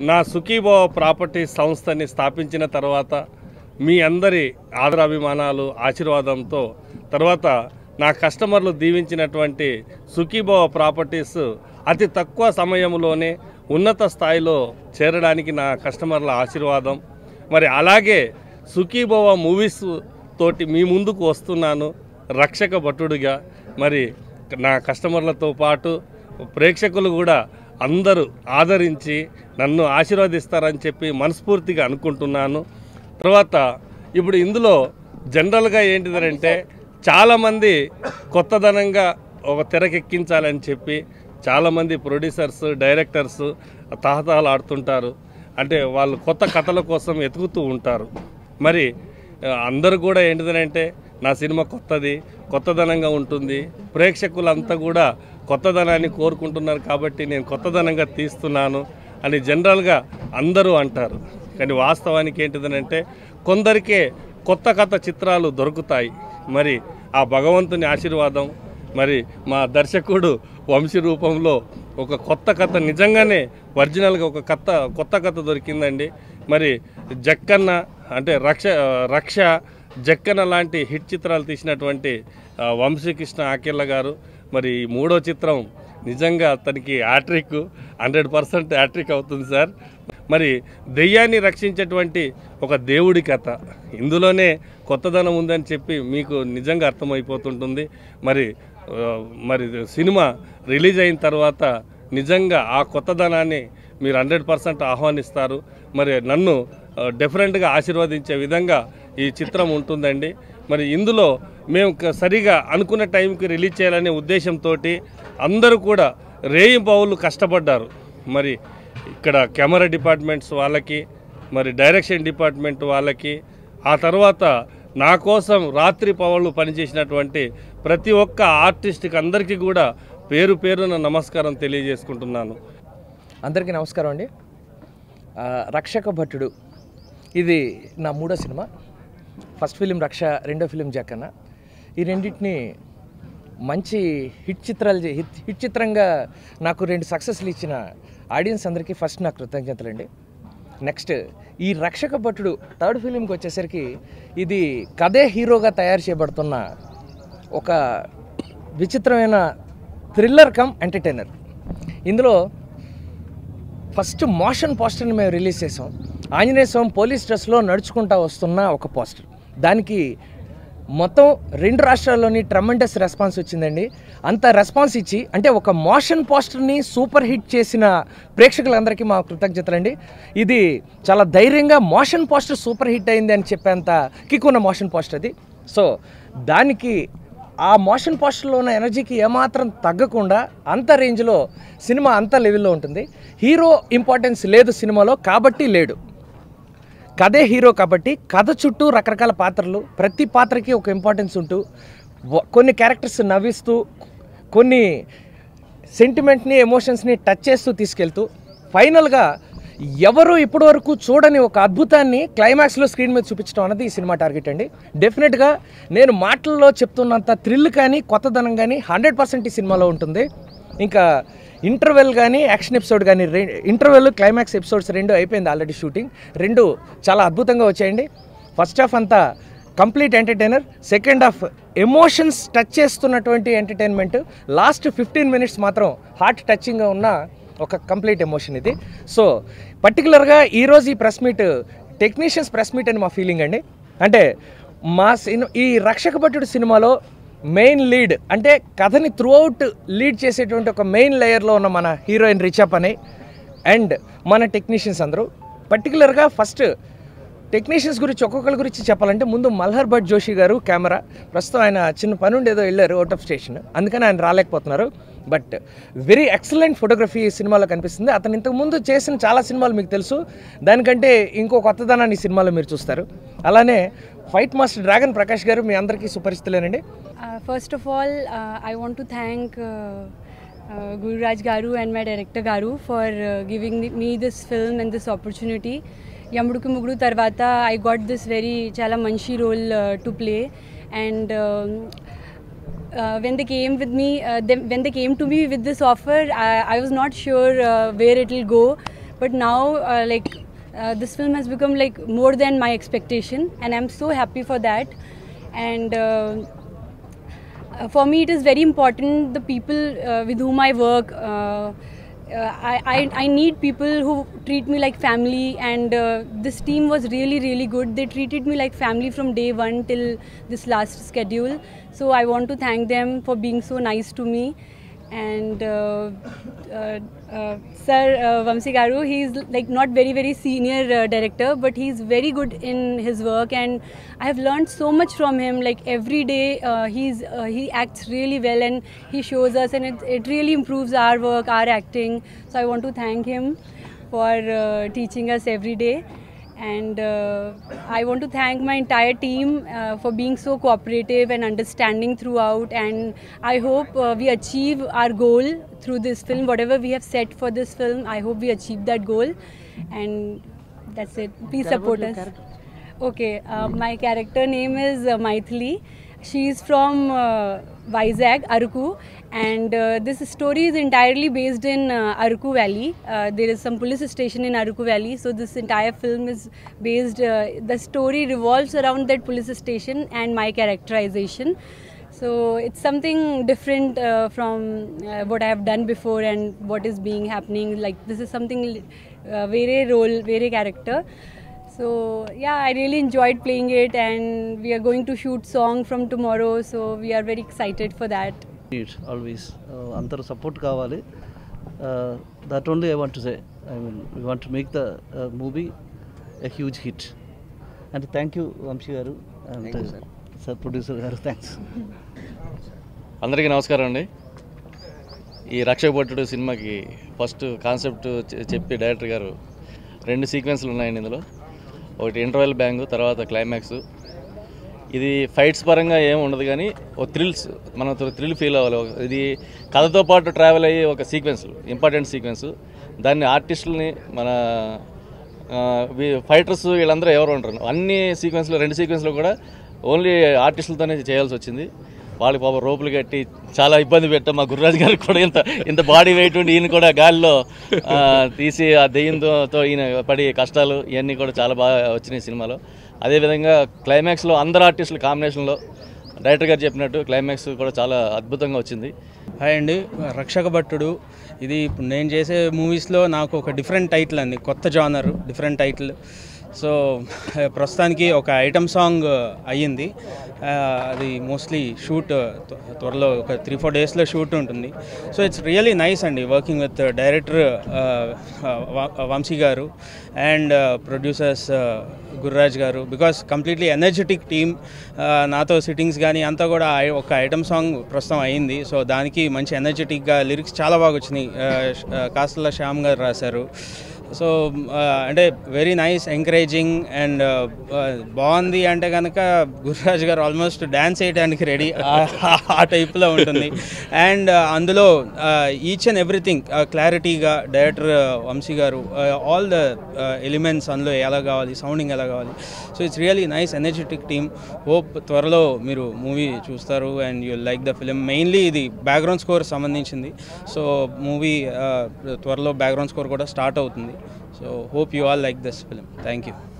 నా సుఖీభవ ప్రాపర్టీ సంస్థని స్థాపించిన తర్వాత మీ అందరి ఆదరాభిమానాలు ఆశీర్వాదంతో తర్వాత నా కస్టమర్లు దీవించినటువంటి సుఖీభవ ప్రాపర్టీస్ అతి తక్కువ సమయంలోనే ఉన్నత స్థాయిలో చేరడానికి నా కస్టమర్ల ఆశీర్వాదం మరి అలాగే సుఖీభవ మూవీస్ తోటి మీ ముందుకు వస్తున్నాను రక్షక భటుడిగా మరి నా కస్టమర్లతో పాటు ప్రేక్షకులు కూడా అందరూ ఆదరించి నన్ను ఆశీర్వదిస్తారని చెప్పి మనస్ఫూర్తిగా అనుకుంటున్నాను తర్వాత ఇప్పుడు ఇందులో జనరల్గా ఏంటిదంటే చాలామంది కొత్తదనంగా ఒక తెరకెక్కించాలని చెప్పి చాలామంది ప్రొడ్యూసర్స్ డైరెక్టర్స్ తహతహలు ఆడుతుంటారు అంటే వాళ్ళు కొత్త కథల కోసం వెతుకుతూ ఉంటారు మరి ఆ, అందరూ కూడా ఏంటిదనంటే నా సినిమా కొత్తది కొత్తదనంగా ఉంటుంది ప్రేక్షకులంతా కూడా కొత్తదనాన్ని కోరుకుంటున్నారు కాబట్టి నేను కొత్తదనంగా తీస్తున్నాను అని జనరల్గా అందరూ అంటారు కానీ వాస్తవానికి ఏంటిదనంటే కొందరికే కొత్త కథ చిత్రాలు దొరుకుతాయి మరి ఆ భగవంతుని ఆశీర్వాదం మరి మా దర్శకుడు వంశీ రూపంలో ఒక కొత్త కథ నిజంగానే ఒరిజినల్గా ఒక కొత్త కొత్త కథ దొరికిందండి మరి జక్కన్న అంటే రక్ష రక్ష జక్కన్న లాంటి హిట్ చిత్రాలు తీసినటువంటి ఆ, వంశీకృష్ణ ఆకెళ్ళ గారు మరి ఈ మూడో చిత్రం నిజంగా అతనికి యాట్రిక్ హండ్రెడ్ పర్సెంట్ యాట్రిక్ అవుతుంది సార్ మరి దెయ్యాన్ని రక్షించేటువంటి ఒక దేవుడి కథ ఇందులోనే కొత్తదనం ఉందని చెప్పి మీకు నిజంగా అర్థమైపోతుంటుంది మరి ఆ, మరి సినిమా రిలీజ్ అయిన తర్వాత నిజంగా ఆ కొత్తదనాన్ని మీరు హండ్రెడ్ పర్సెంట్ ఆహ్వానిస్తారు మరి నన్ను ఆ, డెఫినెట్గా ఆశీర్వదించే విధంగా ఈ చిత్రం ఉంటుందండి మరి ఇందులో మేము క- సరిగా అనుకున్న టైంకి రిలీజ్ చేయాలనే ఉద్దేశంతో అందరూ కూడా రేయి బావులు కష్టపడ్డారు మరి ఇక్కడ కెమెరా డిపార్ట్మెంట్స్ వాళ్ళకి మరి డైరెక్షన్ డిపార్ట్మెంట్ వాళ్ళకి ఆ తర్వాత నా కోసం రాత్రి పవళ్ళు పనిచేసినటువంటి ప్రతి ఒక్క ఆర్టిస్ట్కి అందరికీ కూడా పేరు పేరున నమస్కారం తెలియజేసుకుంటున్నాను అందరికీ నమస్కారం అండి ఆ, రక్షక భట్టుడు ఇది నా మూడో సినిమా ఫస్ట్ ఫిలిం రక్ష రెండో ఫిలిం జక్కన్న ఈ రెండింటిని మంచి హిట్ చిత్రాలు చే- హిట్ హిట్ చిత్రంగా నాకు రెండు సక్సెస్లు ఇచ్చిన ఆడియన్స్ అందరికీ ఫస్ట్ నా కృతజ్ఞతలండి నెక్స్ట్ ఈ రక్షక భట్టుడు థర్డ్ ఫిలింకి వచ్చేసరికి ఇది కథే హీరోగా తయారు చేయబడుతున్న ఒక విచిత్రమైన థ్రిల్లర్ కమ్ ఎంటర్టైనర్ ఇందులో ఫస్ట్ మోషన్ పోస్టర్ని మేము రిలీజ్ చేసాం ఆంజనేయ స్వామి పోలీస్ డ్రెస్లో నడుచుకుంటా వస్తున్న ఒక పోస్టర్ దానికి మొత్తం రెండు రాష్ట్రాల్లోని ట్రమండస్ రెస్పాన్స్ వచ్చిందండి అంత రెస్పాన్స్ ఇచ్చి అంటే ఒక మోషన్ పోస్టర్ని సూపర్ హిట్ చేసిన ప్రేక్షకులందరికీ మా కృతజ్ఞతలండి ఇది చాలా ధైర్యంగా మోషన్ పోస్టర్ సూపర్ హిట్ అయింది అని చెప్పేంత కిక్ ఉన్న మోషన్ పోస్టర్ అది సో దానికి ఆ మోషన్ పోస్టర్లో ఉన్న ఎనర్జీకి ఏమాత్రం తగ్గకుండా అంత రేంజ్లో సినిమా అంత లెవెల్లో ఉంటుంది హీరో ఇంపార్టెన్స్ లేదు సినిమాలో కాబట్టి లేడు కథే హీరో కాబట్టి కథ చుట్టూ రకరకాల పాత్రలు ప్రతి పాత్రకి ఒక ఇంపార్టెన్స్ ఉంటూ వ- కొన్ని క్యారెక్టర్స్ నవ్విస్తూ కొన్ని సెంటిమెంట్ని ఎమోషన్స్ని టచ్ చేస్తూ తీసుకెళ్తూ ఫైనల్గా ఎవరు ఇప్పటివరకు చూడని ఒక అద్భుతాన్ని క్లైమాక్స్లో స్క్రీన్ మీద చూపించడం అన్నది ఈ సినిమా టార్గెట్ అండి డెఫినెట్గా నేను మాటల్లో చెప్తున్నంత థ్రిల్ కానీ కొత్తదనం కానీ హండ్రెడ్ పర్సెంట్ ఈ సినిమాలో ఉంటుంది ఇంకా ఇంటర్వెల్ కానీ యాక్షన్ ఎపిసోడ్ కానీ రె ఇంటర్వెల్ క్లైమాక్స్ ఎపిసోడ్స్ రెండు అయిపోయింది ఆల్రెడీ షూటింగ్ రెండు చాలా అద్భుతంగా వచ్చాయండి ఫస్ట్ హాఫ్ అంతా complete entertainer second half emotions touch చేస్తున్నటువంటి ఎంటర్టైన్మెంట్ లాస్ట్ ఫిఫ్టీన్ మినిట్స్ మాత్రం హార్ట్ టచింగ్గా ఉన్న ఒక కంప్లీట్ ఎమోషన్ ఇది సో పర్టికులర్గా ఈరోజు ఈ press meet technicians press meet అని మా ఫీలింగ్ అండి అంటే మా సినిమా ఈ రక్షక భట్టుడు సినిమాలో మెయిన్ లీడ్ అంటే కథని త్రూఅవుట్ లీడ్ చేసేటువంటి ఒక మెయిన్ లేయర్లో ఉన్న మన హీరోయిన్ రిచప్ అని అండ్ మన టెక్నీషియన్స్ అందరూ పర్టికులర్గా ఫస్ట్ టెక్నీషియన్స్ గురించి ఒక్కొక్కరి గురించి చెప్పాలంటే ముందు మల్హర్ భట్ జోషి గారు కెమెరా ప్రస్తుతం ఆయన చిన్న పని ఉండి ఏదో వెళ్ళారు అవుట్ ఆఫ్ స్టేషన్ అందుకని ఆయన రాలేకపోతున్నారు బట్ వెరీ ఎక్సలెంట్ ఫోటోగ్రఫీ ఈ సినిమాలో కనిపిస్తుంది అతను ఇంతకు ముందు చేసిన చాలా సినిమాలు మీకు తెలుసు దానికంటే ఇంకో కొత్తదనాన్ని ఈ సినిమాలో మీరు చూస్తారు అలానే fight master dragon Prakash garu మీ అందరికీ సుపరిచితులేనండి Uh, first of all, uh, I want to thank uh, uh, Guru Raj Garu and my director Garu for uh, giving me this film and this opportunity. Yamuduku Mugru Tarvata, I got this very chala manshi role uh, to play, and um, uh, when they came with me, uh, they, when they came to me with this offer, I, I was not sure uh, where it will go. but now uh, like uh, this film has become like more than my expectation and i'm so happy for that and uh, uh, for me, it is very important the people uh, with whom I work. Uh, uh, I, I, I need people who treat me like family, and uh, this team was really, really good. They treated me like family from day one till this last schedule. So I want to thank them for being so nice to me. And uh, uh, uh, Sir uh, Vamsi Garu, he's like not very, very senior uh, director, but he's very good in his work, and I have learned so much from him. Like every day, uh, he's uh, he acts really well, and he shows us, and it it really improves our work, our acting. So I want to thank him for uh, teaching us every day. And uh, I want to thank my entire team uh, for being so cooperative and understanding throughout. And I hope uh, we achieve our goal through this film. Whatever we have set for this film, I hope we achieve that goal. And that's it. Please support us. Okay, uh, my character name is uh, Maithili. She is from uh, Vizag, Aruku, and uh, this story is entirely based in uh, Aruku Valley. Uh, there is some police station in Aruku Valley, so this entire film is based. Uh, the story revolves around that police station and my characterization. So it's something different uh, from uh, what I have done before and what is being happening. Like this is something uh, very role, very character. So yeah, I really enjoyed playing it, and we are going to shoot song from tomorrow. So we are very excited for that. Need always అందరూ support కావాలి that only I want to say I mean we want make the movie a huge hit and thank you Vamshi garu and sir producer garu thanks అందరికీ నమస్కారం అండి ఈ రక్షకభట్టుడు సినిమాకి first concept చె- చెప్పి director గారు రెండు సీక్వెన్స్లు ఉన్నాయండి ఇందులో ఒకటి ఇంటర్వెల్ బ్యాంగ్ తర్వాత క్లైమాక్స్ ఇది ఫైట్స్ పరంగా ఏం ఉండదు కానీ ఒక థ్రిల్స్ మనం థ్రిల్ ఫీల్ అవ్వాలి ఒక- ఇది కథతో పాటు ట్రావెల్ అయ్యే ఒక సీక్వెన్స్ ఇంపార్టెంట్ సీక్వెన్స్ దాన్ని ఆర్టిస్టులని మన ఫైటర్స్ వీళ్ళందరూ ఎవరు ఉంటారు అన్ని సీక్వెన్స్లో రెండు సీక్వెన్స్లో కూడా ఓన్లీ ఆర్టిస్టులతోనే చేయాల్సి వచ్చింది వాళ్ళకి పాప రోపులు కట్టి చాలా ఇబ్బంది పెట్టాం మా గురురాజు గారికి కూడా ఇంత ఇంత బాడీ వెయిట్ ఉండి ఈయన కూడా గాలిలో ఆ, తీసి ఆ దెయ్యంతో ఈయన పడి కష్టాలు ఇవన్నీ కూడా చాలా బాగా వచ్చినాయి సినిమాలో అదేవిధంగా క్లైమాక్స్లో అందరు ఆర్టిస్టుల కాంబినేషన్లో డైరెక్టర్ గారు చెప్పినట్టు క్లైమాక్స్ కూడా చాలా అద్భుతంగా వచ్చింది హాయ్ అండి రక్షక భట్టుడు ఇది ఇప్పుడు నేను చేసే మూవీస్లో నాకు ఒక డిఫరెంట్ టైటిల్ అండి కొత్త జానర్ డిఫరెంట్ టైటిల్ సో ప్రస్తుతానికి ఒక ఐటమ్ సాంగ్ అయ్యింది ఆ, అది మోస్ట్లీ షూట్ త్వరలో ఒక త్రీ ఫోర్ డేస్లో షూట్ ఉంటుంది సో ఇట్స్ రియలీ నైస్ అండి working with director Vamshi garu and producers Gurraj garu because completely energetic team నాతో సిట్టింగ్స్ కానీ అంతా కూడా ఐ- ఒక ఐటమ్ సాంగ్ ప్రస్తుతం అయింది సో దానికి మంచి ఎనర్జెటిక్గా లిరిక్స్ చాలా బాగా వచ్చినాయి కాస్తల శ్యామ్ గారు రాశారు సో అంటే వెరీ నైస్ ఎంకరేజింగ్ అండ్ బాగుంది అంటే కనుక గురురాజ్ గారు ఆల్మోస్ట్ డ్యాన్స్ వేయడానికి రెడీ ఆ టైప్లో ఉంటుంది అండ్ అందులో ఈచ్ అండ్ ఎవ్రీథింగ్ క్లారిటీగా director Vamshi garu all the elements అందులో ఎలా కావాలి సౌండింగ్ ఎలా కావాలి so it's really nice energetic team hope త్వరలో మీరు మూవీ చూస్తారు and you like the film mainly ఇది బ్యాక్గ్రౌండ్ స్కోర్ సంబంధించింది సో మూవీ త్వరలో బ్యాక్గ్రౌండ్ స్కోర్ కూడా స్టార్ట్ అవుతుంది so hope you all like this film thank you